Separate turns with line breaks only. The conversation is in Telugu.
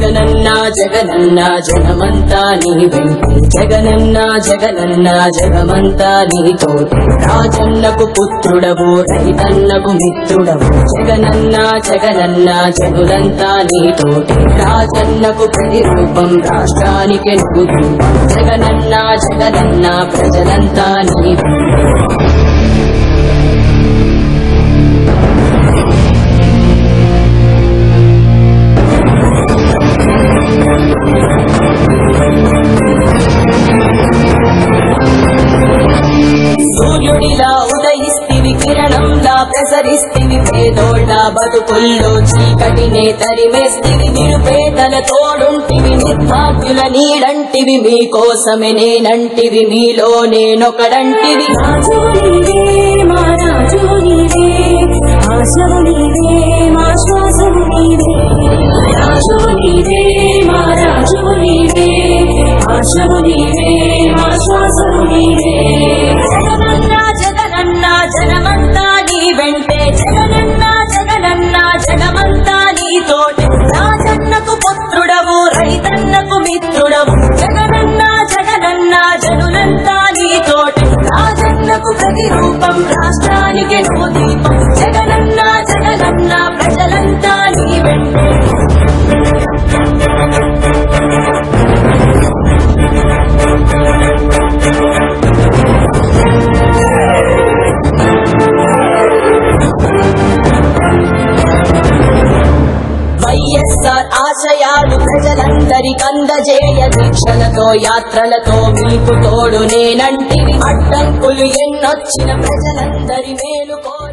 జగనన్న జగనన్న జగమంతా నీ వెంటే జగనన్న జగనన్న జగమంతా నీతోటి రాజన్నకు పుత్రుడవు రైతన్నకు మిత్రుడవు జగనన్న జగనన్న జనులంతా నీతోటి రాజన్నకు ప్రతిరూపం రాష్ట్రానికి నువ్వు రూపం. జగనన్న జగనన్న ప్రజలంతా నీ వెంటే సూర్యుడిలా ఉదయిస్తివి కిరణంలా ప్రసరిస్తివి పేదోళ్ళ బతుకుల్లో చీకటినే తరిమేస్తివి నిరుపేదల తోడుంటివి నిర్భాగ్యుల నీడంటివి మీకోసమే నేనంటివి మీలో నేనొకడంటివి
రాజు నీవే మా రాజు నీవే ఆశవు నీవే మా శ్వాసము నీవే రాజు నీవే మా రాజు నీవే ఆశవు నీవే మా శ్వాసము నీవే జగనన్న జగనన్న జనమంతా నీ వెంటే జగనన్న జగనన్న జగమంతా నీతోటి రాజన్నకు పుత్రుడవు రైతన్నకు మిత్రుడవు జగనన్న జగనన్న జనులంతా నీతోటి రాజన్నకు ప్రతిరూపం రాష్ట్రానికి నువ్వు దీపం జగనన్న జగనన్న ప్రజలంతా నీ వెంటే
వైఎస్ఆర్ ఆశయాలు ప్రజలందరికందజేయ దీక్షలతో యాత్రలతో మీకు తోడు నేనంటివి అడ్డంకులు ఎన్నొచ్చిన ప్రజలందరి మేలు కోరి